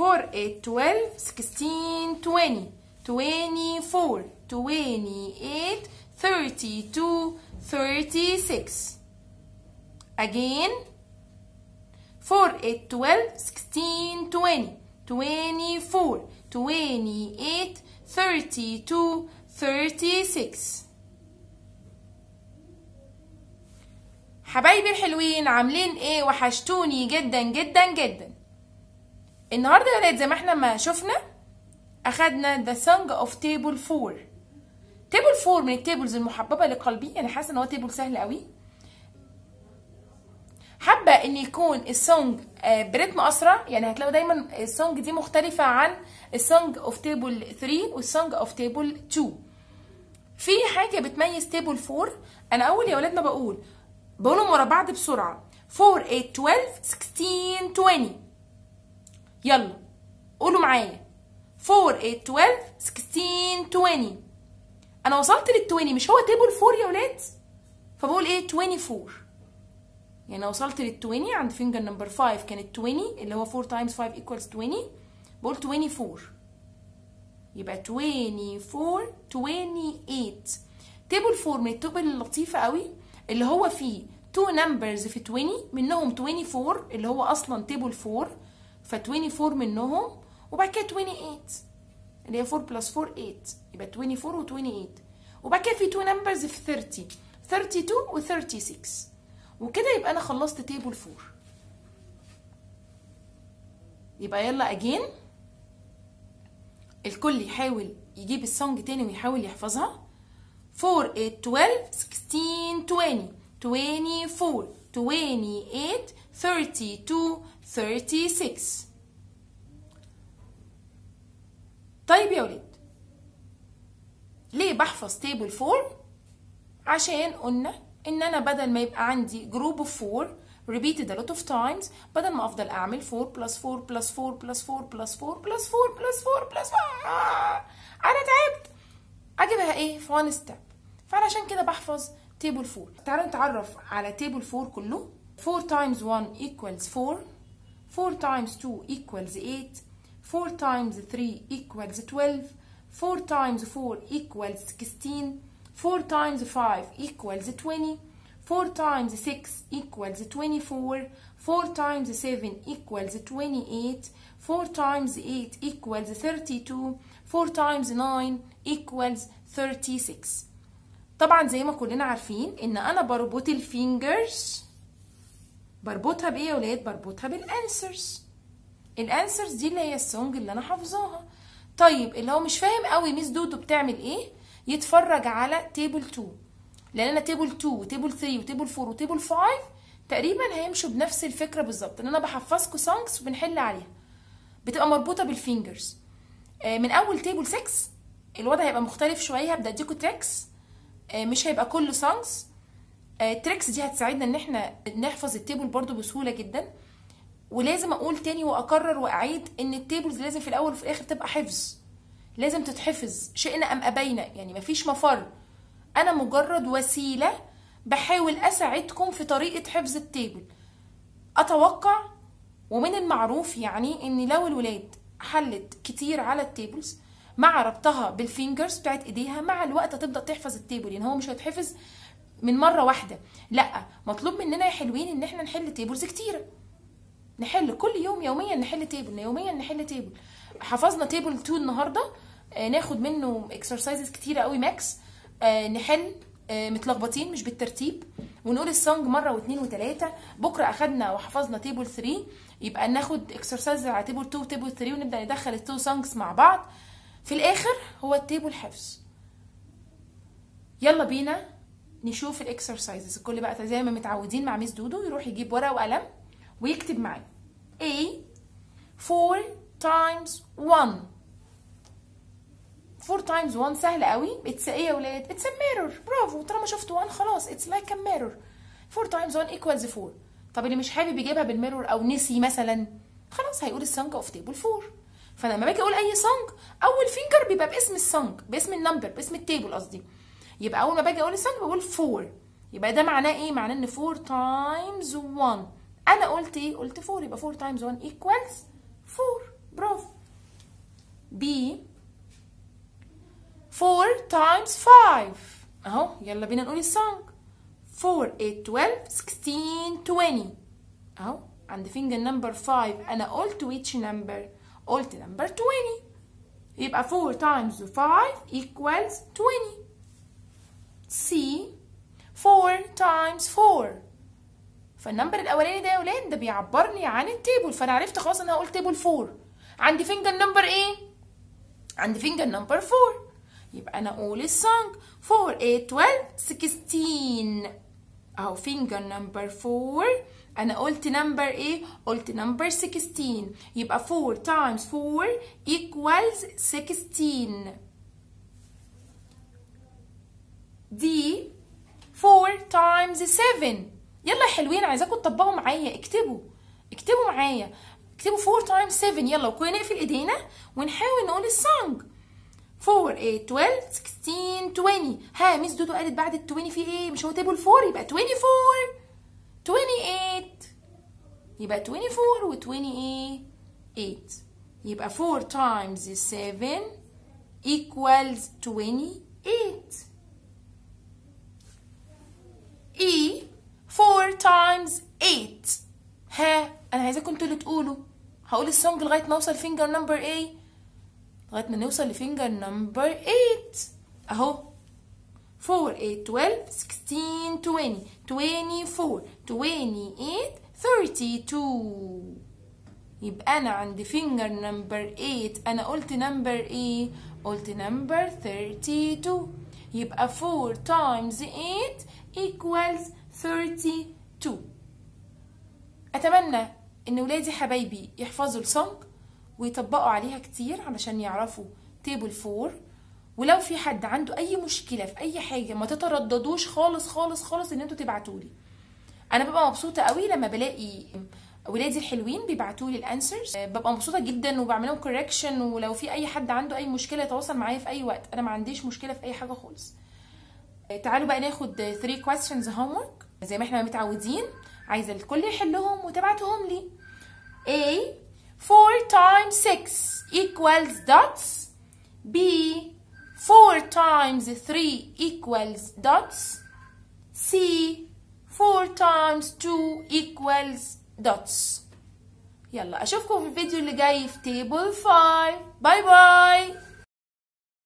4 8 12 16 20 24 28 32 36 again 4 8 12 16 20 24 28 32 36 حبايبي الحلوين عاملين ايه وحشتوني جدا جدا جدا النهارده يا ولاد زي ما احنا ما شفنا اخدنا the song of table 4 table 4 من التيبلز المحببه لقلبي انا حاسه ان هو تيبل سهل قوي حابه ان يكون السونج برتم اسرع يعني هتلاقوا دايما السونج دي مختلفه عن السونج اوف تيبل 3 والسونج اوف تيبل 2 في حاجه بتميز تيبل 4 انا اول يا ولاد ما بقول بقولهم ورا بعض بسرعه 4 8 12 16 20 يلا قولوا معايا 4 8 12 16 20 انا وصلت لل 20 مش هو تيبل 4 يا ولاد فبقول ايه 24 يعني انا وصلت لل 20 عند فينجر نمبر 5 كانت 20 اللي هو 4 تايمز 5 ايكوالز 20 بقول 24 يبقى 24 28 تيبل 4 من التوبل اللطيفه قوي اللي هو فيه 2 نمبرز في 20 منهم 24 اللي هو اصلا تيبل 4 ف 24 منهم وبعد كده 28 اللي هي 4 بلس 4 8 يبقى 24 و 28 وبعد كده في 2 نمبرز في 30 32 و 36 وكده يبقى انا خلصت تيبل 4 يبقى يلا اجين الكل يحاول يجيب السونج تاني ويحاول يحفظها 4 8 12 16 20 24 28 32 36 طيب يا ولاد ليه بحفظ تيبل 4 عشان قلنا ان انا بدل ما يبقى عندي جروب اوف 4 repeated a lot of times بدل ما افضل اعمل 4 plus 4 plus 4 plus 4 plus 4 plus 4 plus 4 plus 4 انا تعبت اجيبها ايه في one step فانا عشان كده بحفظ تيبل 4 تعالوا نتعرف على تيبل 4 كله 4 times 1 equals 4 4 times 2 equals 8 4 times 3 equals 12 4 times 4 equals 16 4 times 5 equals 20 4 times 6 equals 24 4 times 7 equals 28 4 times 8 equals 32 4 times 9 equals 36 طبعا زي ما كلنا عارفين ان انا بربط الفينجرز بربطها بايه يا ولاد بربطها بالانسرز الانسرز دي اللي هي السونج اللي انا حافظاها طيب اللي هو مش فاهم قوي ميس دودو بتعمل ايه يتفرج على تيبل 2 لان انا تيبل 2 وتيبل 3 وتيبل 4 وتيبل 5 تقريبا هيمشوا بنفس الفكره بالظبط ان انا بحفظكم سونجز وبنحل عليها بتبقى مربوطه بالفينجرز من اول تيبل 6 الوضع هيبقى مختلف شويه هبدا اديكم تريكس مش هيبقى كله سونجز التريكس دي هتساعدنا ان احنا نحفظ التيبل برضو بسهوله جدا ولازم اقول تاني واكرر واعيد ان التيبلز لازم في الاول وفي الاخر تبقى حفظ لازم تتحفظ شئنا ام ابينا يعني مفيش مفر انا مجرد وسيله بحاول اساعدكم في طريقه حفظ التيبل اتوقع ومن المعروف يعني ان لو الولاد حلت كتير على التيبلز مع ربطها بالفينجرز بتاعت ايديها مع الوقت هتبدا تحفظ التيبل يعني هو مش هيتحفظ من مره واحده لا مطلوب مننا يا حلوين ان احنا نحل تيبلز كتيره نحل كل يوم يوميا نحل تيبل يوميا نحل تيبل حفظنا تيبل 2 النهارده آه ناخد منه اكسرسايزز كتيره قوي ماكس آه نحل آه متلخبطين مش بالترتيب ونقول السونج مره واثنين وثلاثه بكره اخدنا وحفظنا تيبل 3 يبقى ناخد اكسرسايز على تيبل 2 وتيبل 3 ونبدا ندخل التو سونجز مع بعض في الاخر هو التيبل حفظ يلا بينا نشوف الاكسرسايزز الكل بقى زي ما متعودين مع ميس دودو يروح يجيب ورقه وقلم ويكتب معايا A 4 times 1 4 times 1 سهل قوي اتس ايه يا ولاد اتس a mirror برافو طالما شفت 1 خلاص اتس لايك a mirror 4 times 1 equals 4 طب اللي مش حابب يجيبها بالميرور او نسي مثلا خلاص هيقول السونج اوف تيبل 4 فانا لما باجي اقول اي سونج اول فينجر بيبقى باسم السونج باسم النمبر باسم التيبل قصدي يبقى اول ما باجي اقول السونج بقول 4 يبقى ده معناه ايه معناه ان 4 times 1 انا قلت ايه قلت 4 يبقى 4 times 1 equals 4 برافو B 4 times 5 اهو يلا بينا نقول السونج 4 8 12 16 20 اهو عند فينجر نمبر 5 انا قلت which number قلت نمبر 20 يبقى 4 times 5 equals 20 C 4 times 4 فالنمبر الاولاني ده يا ولاد ده بيعبرني عن التيبل فانا عرفت خلاص ان انا هقول تيبل 4 عندي فينجر نمبر ايه عندي فينجر نمبر 4 يبقى انا اقول السونج 4 8 12 16 اهو فينجر نمبر 4 انا قلت نمبر ايه قلت نمبر 16 يبقى 4 times 4 equals 16 دي 4 times 7 يلا يا حلوين عايزاكم تطبقوا معايا اكتبوا اكتبوا معايا اكتبوا 4 times 7 يلا وكنا نقفل ايدينا ونحاول نقول السونج 4 8 12 16 20 ها ميس دودو قالت بعد ال 20 في ايه مش هو تيبل 4 يبقى 24 28 يبقى 24 و 28 يبقى 4 times 7 equals 28 E 4 times 8 ها انا عايزاكم انتوا اللي تقولوا هقول السونج لغايه ما اوصل فينجر نمبر ايه لغايه ما نوصل لفينجر نمبر 8 اهو 4 8 12 16 20 24 28 32 يبقى انا عند فينجر نمبر 8 انا قلت نمبر ايه قلت نمبر 32 يبقى 4 times 8 equals 32 اتمنى ان ولادي حبايبي يحفظوا السونج ويطبقوا عليها كتير علشان يعرفوا تيبل 4 ولو في حد عنده اي مشكله في اي حاجه ما تترددوش خالص خالص خالص ان انتوا تبعتوا لي انا ببقى مبسوطه قوي لما بلاقي ولادي الحلوين بيبعتوا لي الانسرز ببقى مبسوطه جدا وبعمل لهم كوركشن ولو في اي حد عنده اي مشكله يتواصل معايا في اي وقت انا ما عنديش مشكله في اي حاجه خالص تعالوا بقى ناخد 3 questions homework زي ما احنا متعودين عايزه الكل يحلهم وتبعتهم لي A 4 times 6 equals dots B 4 times 3 equals dots C 4 times 2 equals dots يلا اشوفكم في الفيديو اللي جاي في table 5 باي باي